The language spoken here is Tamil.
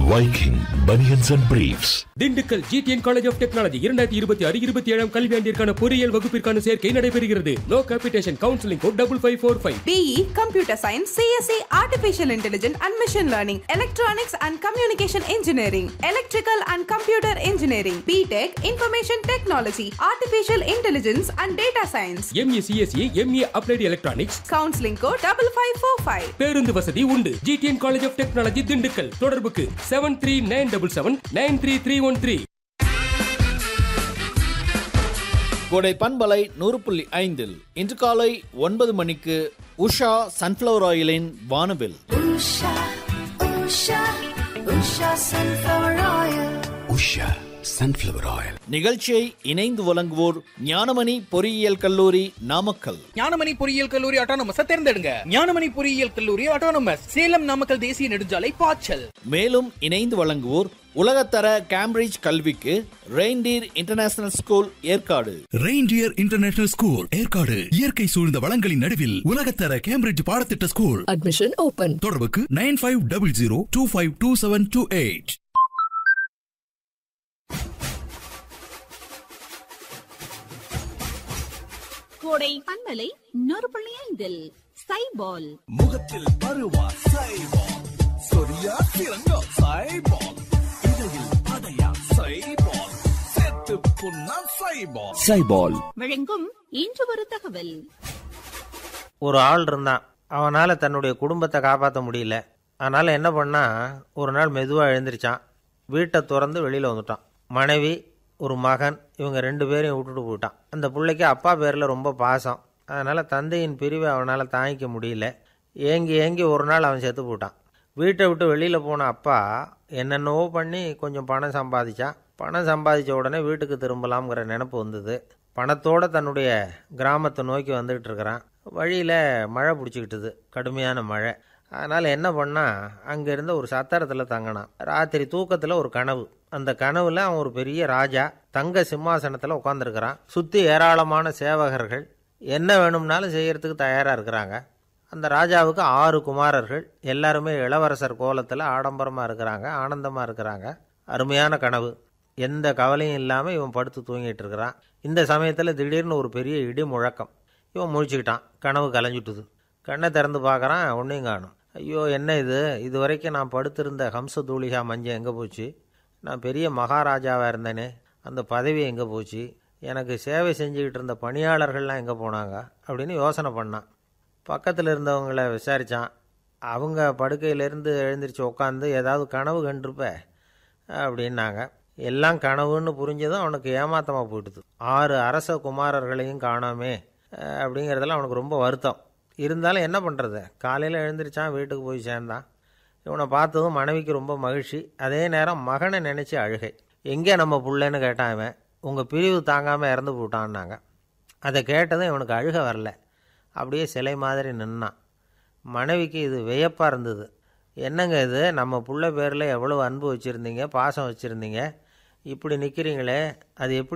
Viking Bunions and Briefs. Dindigul GTN college of technology இரண்டாயிரத்தி இருபத்தி ஆறு இருபத்தி ஏழாம் கல்வியாண்டிற்கான பொறியியல் வகுப்பிற்கான சேர்க்கை நடைபெறுகிறது no capitation counselling code double five four five BE Computer Science, CSE Artificial Intelligence and Machine Learning, Electronics and Communication Engineering, Electrical and Computer Engineering, BTech Information Technology, Artificial Intelligence and Data Science. ME CSE ME applied electronics Counseling code double five four five. பேருந்து வசதி உண்டு GTN college of technology Dindigul தொடர்புக்கு seven three nine double seven nine three three one three கோடை பண்பலை நூறு புள்ளி ஐந்தில் இன்று காலை ஒன்பது மணிக்கு உஷா சன்ஃப்ளவர் ஆயிலின் வானவில் Usha, Usha, Usha sunflower oil. Usha sunflower oil நிகழ்ச்சியை இணைந்து வழங்குவோர் ஞானமணி பொறியியல் கல்லூரி நாமக்கல் ஞானமணி பொறியியல் கல்லூரி ஆட்டோனமஸ் தேர்ந்தெடுங்க ஞானமணி பொறியியல் கல்லூரி ஆட்டோனமஸ் சேலம் நாமக்கல் தேசிய நெடுஞ்சாலை பாய்ச்சல் மேலும் இணைந்து வழங்குவோர் உலகத்தர கேம்பிரிட்ஜ் கல்விக்கு reindeer international school Yercaud reindeer international school Yercaud இயற்கை சூழ்ந்த வளங்களின் நடுவில் உலகத்தர கேம்பிரிட்ஜ் பாடத்திட்ட ஸ்கூல் Admission open. தொடர்புக்கு nine five double zero two five two seven two eight கோடை பண்பலை நூறு புள்ளி ஐந்தில் சைபால் முகத்தில் பருவா சைபால் சொரியா சிறங்கோ சைபால் இடையில் அடையா சைபால் செத்து புண்ணா சைபால் சைபால் வழங்கும் இன்று ஒரு தகவல் ஒரு ஆள் இருந்தான் அவனால் தன்னுடைய குடும்பத்தை காப்பாற்ற முடியல அதனால் என்ன பண்ணா ஒரு நாள் மெதுவாக எழுந்திரிச்சான் வீட்டை திறந்து வெளியில் வந்துட்டான் மனைவி ஒரு மகன் இவங்க ரெண்டு பேரையும் விட்டுட்டு போயிட்டான் அந்த பிள்ளைக்கு அப்பா பேரில் ரொம்ப பாசம் அதனால் தந்தையின் பிரிவை அவனால் தாங்கிக்க முடியல ஏங்கி ஏங்கி ஒரு நாள் அவன் செத்து போயிட்டான் வீட்டை விட்டு வெளியில் போன அப்பா என்னென்னவோ பண்ணி கொஞ்சம் பணம் சம்பாதிச்சான் பணம் சம்பாதிச்ச உடனே வீட்டுக்கு திரும்பலாம்ங்கிற நினப்பு வந்தது பணத்தோட தன்னுடைய கிராமத்தை நோக்கி வந்துக்கிட்டு இருக்கிறான் வழியில் மழை பிடிச்சிக்கிட்டுது கடுமையான மழை அதனால் என்ன பண்ணா அங்கே இருந்த ஒரு சத்திரத்தில் தங்கினான் ராத்திரி தூக்கத்தில் ஒரு கனவு அந்த கனவுல அவன் ஒரு பெரிய ராஜா தங்க சிம்மாசனத்தில் உட்காந்துருக்கிறான் சுற்றி ஏராளமான சேவகர்கள் என்ன வேணும்னாலும் செய்யறதுக்கு தயாராக இருக்கிறாங்க அந்த ராஜாவுக்கு ஆறு குமாரர்கள் எல்லாருமே இளவரசர் கோலத்தில் ஆடம்பரமாக இருக்கிறாங்க ஆனந்தமாக இருக்கிறாங்க அருமையான கனவு எந்த கவலையும் இல்லாமல் இவன் படுத்து தூங்கிட்டு இருக்கிறான் இந்த சமயத்தில் திடீர்னு ஒரு பெரிய இடி முழக்கம் இவன் முழிச்சுக்கிட்டான் கனவு கலைஞ்சுட்டுது கண்ணை திறந்து பார்க்குறான் ஒன்றையும் காணும் ஐயோ என்ன இது இது வரைக்கும் நான் படுத்திருந்த ஹம்ச தூளிகா மஞ்சள் எங்கே போச்சு நான் பெரிய மகாராஜாவாக இருந்தேனே அந்த பதவி எங்கே போச்சு எனக்கு சேவை செஞ்சுக்கிட்டு இருந்த பணியாளர்கள்லாம் எங்கே போனாங்க அப்படின்னு யோசனை பண்ணான் பக்கத்தில் இருந்தவங்கள விசாரித்தான் அவங்க படுக்கையிலேருந்து எழுந்திரிச்சு உட்காந்து ஏதாவது கனவு கண்டிருப்ப அப்படின்னாங்க எல்லாம் கனவுன்னு புரிஞ்சதும் அவனுக்கு ஏமாத்தமாக போயிட்டுது ஆறு அரச குமாரர்களையும் காணோமே அஹ் அப்படிங்கிறதெல்லாம் அவனுக்கு ரொம்ப வருத்தம் இருந்தாலும் என்ன பண்ணுறது காலையில் எழுந்திரிச்சான் வீட்டுக்கு போய் சேர்ந்தான் இவனை பார்த்ததும் மனைவிக்கு ரொம்ப மகிழ்ச்சி அதே நேரம் மகனை நினச்சி அழுகை எங்கே நம்ம புள்ளைன்னு கேட்டான் இவன் உங்கள் பிரிவு தாங்காமல் இறந்து போட்டான்னாங்க அதை கேட்டதும் இவனுக்கு அழுக வரல அப்படியே சிலை மாதிரி நின்னான் மனைவிக்கு இது வியப்பாக இருந்தது என்னங்க இது நம்ம புள்ள பேரில் எவ்வளோ அன்பு வச்சுருந்தீங்க பாசம் வச்சுருந்தீங்க இப்படி நிற்கிறீங்களே அது எப்படி